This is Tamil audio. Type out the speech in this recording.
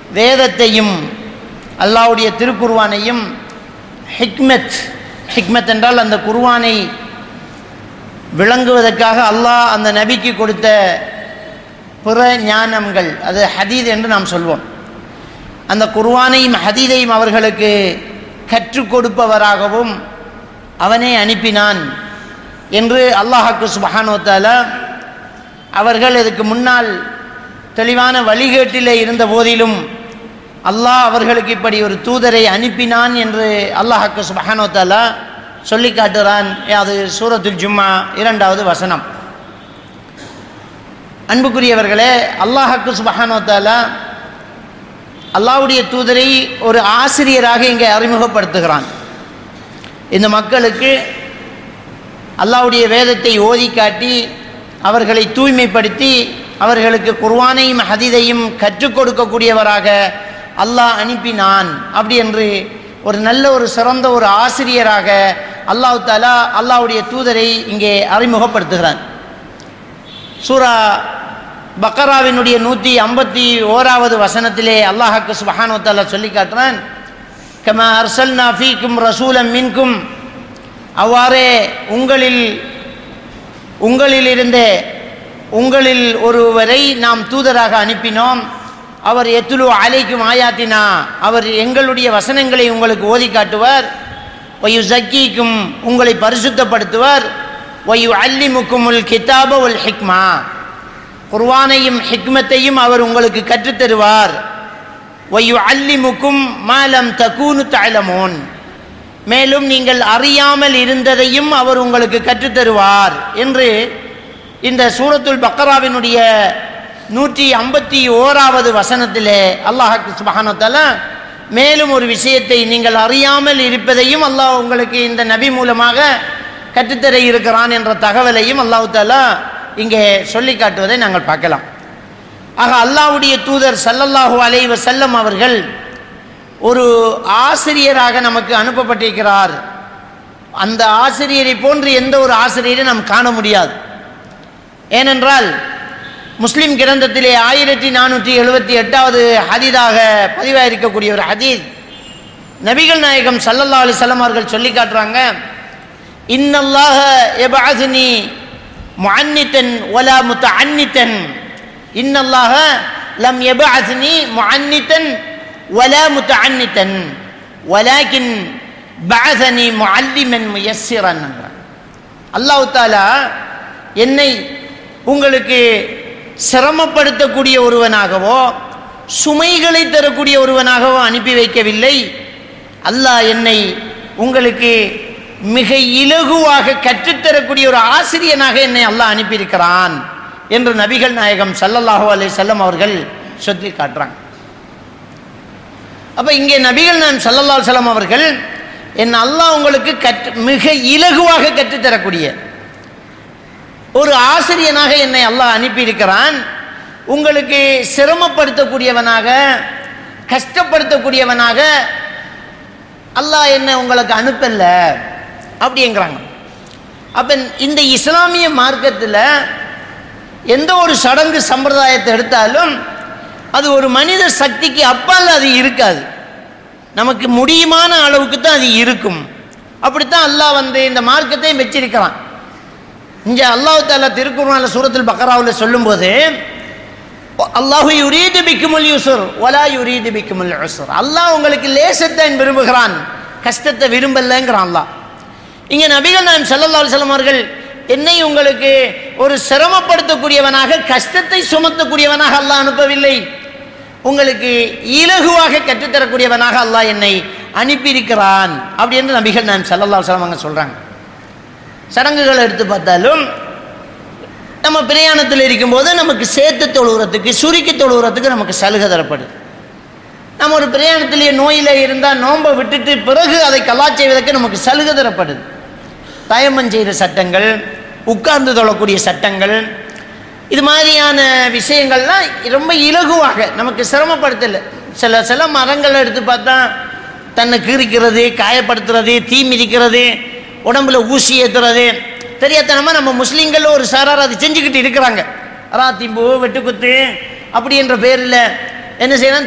வேதத்தையும் அல்லாஹ்வுடைய திருக்குர்வானையும் ஹிக்மத் ஹிக்மத் என்றால் அந்த குர்வானை விளங்குவதற்காக அல்லாஹ் அந்த நபிக்கு கொடுத்த பிற ஞானங்கள் அது ஹதீத் என்று நாம் சொல்வோம் அந்த குர்வானையும் ஹதீதையும் அவர்களுக்கு கற்றுக் கொடுப்பவராகவும் அவனே அனுப்பினான் என்று அல்லாஹாக்கு சுபஹானோத்தால அவர்கள் இதுக்கு முன்னால் தெளிவான வழிகேட்டிலே இருந்த போதிலும் அல்லாஹ் அவர்களுக்கு இப்படி ஒரு தூதரை அனுப்பினான் என்று அல்லாஹாக்கு சுபஹானோத்தாலா சொல்லி காட்டுறான் அது சூரத்துல் ஜும்மா இரண்டாவது வசனம் அன்புக்குரியவர்களே அல்லாஹாக்கு சுபஹானோத்தாலா அல்லாஹ்வுடைய தூதரை ஒரு ஆசிரியராக இங்கே அறிமுகப்படுத்துகிறான் இந்த மக்களுக்கு அல்லாஹ்வுடைய வேதத்தை ஓதி காட்டி அவர்களை தூய்மைப்படுத்தி அவர்களுக்கு குர்வானையும் ஹதீதையும் கற்றுக் கொடுக்கக்கூடியவராக அல்லாஹ் அனுப்பினான் அப்படி என்று ஒரு நல்ல ஒரு சிறந்த ஒரு ஆசிரியராக அல்லாஹ் தாலா அல்லாஹ்வுடைய தூதரை இங்கே அறிமுகப்படுத்துகிறான் சூரா பக்கராவினுடைய நூற்றி ஐம்பத்தி ஓராவது வசனத்திலே அல்லாஹாக்கு சுபஹானுத்தாலா சொல்லி காட்டுறான் கமா அர்சல்னா ஃபீக்கும் ரசூலம் மின்கும் அவ்வாறே உங்களில் உங்களிலிருந்தே உங்களில் ஒருவரை நாம் தூதராக அனுப்பினோம் அவர் எத்துலு அலைக்கும் ஆயாத்தினா அவர் எங்களுடைய வசனங்களை உங்களுக்கு ஓதி காட்டுவார் ஒயு ஜக்கிக்கும் உங்களை பரிசுத்தப்படுத்துவார் ஒயு அல்லிமுக்குமுல் கிதாப உல் ஹிக்மா குர்வானையும் ஹிக்மத்தையும் அவர் உங்களுக்கு கற்றுத்தருவார் ஒய்யு அல்லிமுக்கும் மாலம் தக்கூனு தாழமோன் மேலும் நீங்கள் அறியாமல் இருந்ததையும் அவர் உங்களுக்கு கற்றுத்தருவார் என்று இந்த சூரத்துல் பக்கராவினுடைய நூற்றி ஐம்பத்தி ஓராவது வசனத்திலே அல்லாஹாக்கு சுபஹானத்தால மேலும் ஒரு விஷயத்தை நீங்கள் அறியாமல் இருப்பதையும் அல்லாஹ் உங்களுக்கு இந்த நபி மூலமாக கற்றுத்தர இருக்கிறான் என்ற தகவலையும் அல்லாஹு தாலா இங்கே சொல்லி காட்டுவதை நாங்கள் பார்க்கலாம் ஆக அல்லாஹ்வுடைய தூதர் சல்லல்லாஹு அலைஹி வஸல்லம் அவர்கள் ஒரு ஆசிரியராக நமக்கு அனுப்பப்பட்டிருக்கிறார் அந்த ஆசிரியரை போன்று எந்த ஒரு ஆசிரியரை நாம் காண முடியாது ஏனென்றால் முஸ்லிம் கிரந்தத்திலே ஆயிரத்தி நானூற்றி எழுபத்தி எட்டாவது ஹதீதாக பதிவாயிருக்கக்கூடிய ஒரு ஹதீத் நபிகள் நாயகம் சல்லல்லா அலிசல்லம் அவர்கள் சொல்லி காட்டுறாங்க இன்னல்லாஹ எபாசினி முஅன்னித்தன் ஒலா முத்த அன்னித்தன் இன்னல்லாஹ லம் எபாசினி முஅன்னித்தன் ஒலா முத்த அன்னித்தன் வலாக்கின் பாசனி முஅல்லிமன் முயஸ்ஸிரன் அல்லாஹ் தாலா என்னை உங்களுக்கு சிரமப்படுத்தக்கூடிய ஒருவனாகவோ சுமைகளை தரக்கூடிய ஒருவனாகவோ அனுப்பி வைக்கவில்லை அல்லாஹ் என்னை உங்களுக்கு மிக இலகுவாக கற்றுத்தரக்கூடிய ஒரு ஆசிரியனாக என்னை அல்லாஹ் அனுப்பியிருக்கிறான் என்று நபிகள் நாயகம் சல்லல்லாஹு அலைஹி செல்லம் அவர்கள் சொல்லி காட்டுறாங்க அப்போ இங்கே நபிகள் நாயம் சல்லல்லா செல்லம் அவர்கள் என் அல்லாஹ் உங்களுக்கு கற்று மிக இலகுவாக கற்றுத்தரக்கூடிய ஒரு ஆசிரியனாக என்னை அல்லாஹ் அனுப்பியிருக்கிறான் உங்களுக்கு சிரமப்படுத்தக்கூடியவனாக கஷ்டப்படுத்தக்கூடியவனாக அல்லாஹ் என்ன உங்களுக்கு அனுப்பல அப்படிங்கிறாங்க அப்போ இந்த இஸ்லாமிய மார்க்கத்தில் எந்த ஒரு சடங்கு சம்பிரதாயத்தை எடுத்தாலும் அது ஒரு மனித சக்திக்கு அப்பால் அது இருக்காது நமக்கு முடியுமான அளவுக்கு தான் அது இருக்கும் அப்படித்தான் அல்லாஹ் வந்து இந்த மார்க்கத்தை வச்சிருக்கிறான் இங்கே அல்லாஹு தாலா திருக்குறான சூரத்தில் பக்கராவில் சொல்லும்போது அல்லாஹு யுரீது பிக்குமுல் யூசுர் ஒலா யுரீது பிக்குமுல் யூசுர் அல்லாஹ் உங்களுக்கு லேசத்தான் விரும்புகிறான் கஷ்டத்தை விரும்பலைங்கிறான் அல்லாஹ் இங்கே நபிகள் நாயம் சல்லல்லா அலுவலம் அவர்கள் என்னை உங்களுக்கு ஒரு சிரமப்படுத்தக்கூடியவனாக கஷ்டத்தை சுமத்தக்கூடியவனாக அல்லாஹ் அனுப்பவில்லை உங்களுக்கு இலகுவாக கற்றுத்தரக்கூடியவனாக அல்லாஹ் என்னை அனுப்பியிருக்கிறான் அப்படி என்று நபிகள் நாயம் சல்லல்லா அலுவலம் அவங்க சொல்கிறாங்க சடங்குகளை எடுத்து பார்த்தாலும் நம்ம பிரயாணத்தில் இருக்கும்போது நமக்கு சேர்த்து தொழுகிறதுக்கு சுருக்கி தொழுகிறதுக்கு நமக்கு சலுகை தரப்படுது நம்ம ஒரு பிரயாணத்திலேயே நோயில் இருந்தால் நோன்பை விட்டுட்டு பிறகு அதை கலா செய்வதற்கு நமக்கு சலுகை தரப்படுது தயமம் செய்கிற சட்டங்கள் உட்கார்ந்து தொழக்கூடிய சட்டங்கள் இது மாதிரியான விஷயங்கள்லாம் ரொம்ப இலகுவாக நமக்கு சிரமப்படுத்தலை சில சில மரங்களை எடுத்து பார்த்தா தன்னை கீறிக்கிறது காயப்படுத்துறது தீ மிதிக்கிறது உடம்புல ஊசி ஏற்றுறது தெரியாதனமா நம்ம முஸ்லீம்கள் ஒரு சாரார் அது செஞ்சுக்கிட்டு இருக்கிறாங்க ராத்திம்பூ வெட்டுக்குத்து அப்படி என்ற பேரில் என்ன செய்யணும்